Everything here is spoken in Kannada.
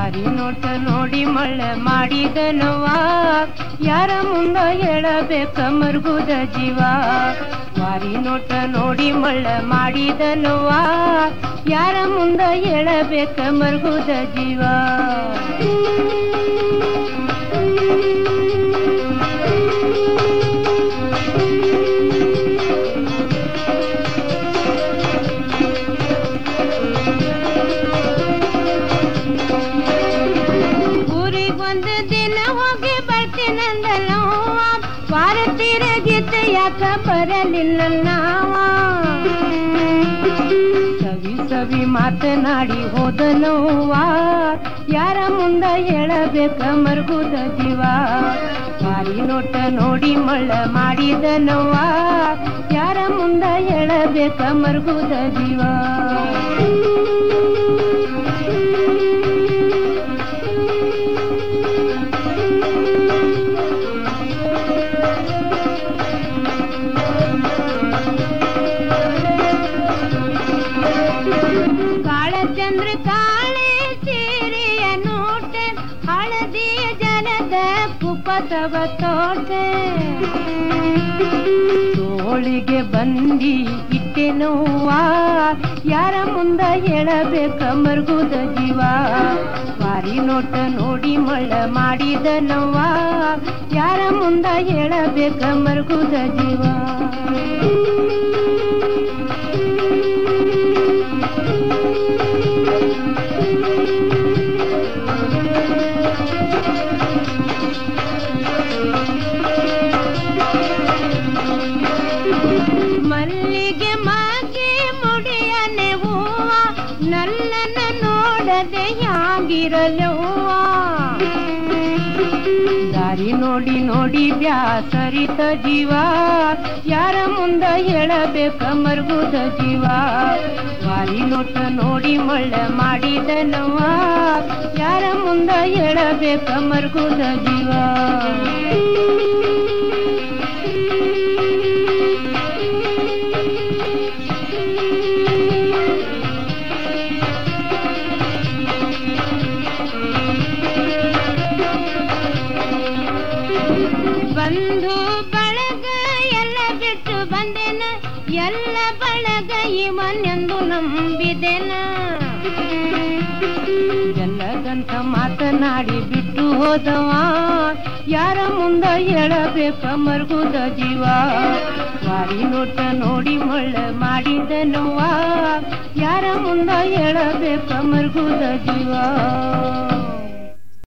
ದಾರಿ ನೋಟ ನೋಡಿ ಮಳ್ಳ ಮಾಡಿದನವ ಯಾರ ಮುಂದ ಹೇಳಬೇಕ ಮರ್ಗುದ ಜೀವ ವಾರಿ ನೋಟ ನೋಡಿ ಮಳ್ಳ ಮಾಡಿದನವ ಯಾರ ಮುಂದ ಹೇಳಬೇಕ ಮರ್ಗುದ ಜೀವ ಊರಿಗೊಂದು ದಿನ ಹೋಗಿ ಬರ್ತೀನಂದಲ್ಲವ್ವ ವಾರ ತಿರುಗಿದ್ದ ಯಾಕ ಬರಲಿಲ್ಲ ನಾವ ಸವಿ ಸವಿ ಮಾತನಾಡಿ ಹೋದನವ್ವ ಯಾರ ಮುಂದ ಹೇಳಬೇಕ ಮರ್ಗುದ ಜೀವ ಮಾರಿ ನೋಟ ನೋಡಿ ಮಳ್ಳ ಮಾಡಿದನವ್ವ ಯಾರ ಮುಂದ ಹೇಳಬೇಕ ಮರ್ಗುದ ಜೀವ ಕಾಳಚಂದ್ರ ಕಾಳೆ ಸೀರೆಯ ನೋಟೆ ಹಳದಿಯ ಜನದ ಕುಪತವ ತೋಟೆ ತೋಳಿಗೆ ಬಂದಿ ಇಟ್ಟೆ ನೋವ ಯಾರ ಮುಂದ ಹೇಳಬೇಕ ಮರ್ಗುದ ಜೀವ ಮಾರಿ ನೋಟ ನೋಡಿ ಮಳ್ಳ ಮಾಡಿದ ನೋವ ಯಾರ ಮುಂದ ಹೇಳಬೇಕ ಮರ್ಗುದ ಜೀವ ಮಲ್ಲಿಗೆ ಮಾಗೆ ಮುಡಿಯನೆ ಹೂವ ನನ್ನನ್ನ ನೋಡದೆ ಹ್ಯಾಂಗಿರಲವ್ವ ದಾರಿ ನೋಡಿ ನೋಡಿ ಬ್ಯಾಸರಿತ ಜೀವ ಯಾರ ಮುಂದ ಹೇಳಬೇಕ ಮರ್ಗುದ ಜೀವ ವಾರಿ ನೋಟ ನೋಡಿ ಮಳ್ಳ ಮಾಡಿದನವ ಯಾರ ಮುಂದ ಹೇಳಬೇಕ ಮರ್ಗುದ ಜೀವ ಬಂಧು ಬಳಗ ಎಲ್ಲ ಬಿಟ್ಟು ಬಂದೆನ ಎಲ್ಲ ಬಳಗ ಇವನೆಂದು ನಂಬಿದೆನ ಎಲ್ಲದಂತ ಮಾತನಾಡಿ ಬಿಟ್ಟು ಹೋದವ ಯಾರ ಮುಂದ ಹೇಳಬೇಕ ಮರ್ಗುದ ಜೀವ ವಾರಿ ನೋಟ ನೋಡಿ ಮಳ್ಳ ಮಾಡಿದನವ ಯಾರ ಮುಂದ ಹೇಳಬೇಕ ಮರ್ಗುದ ಜೀವ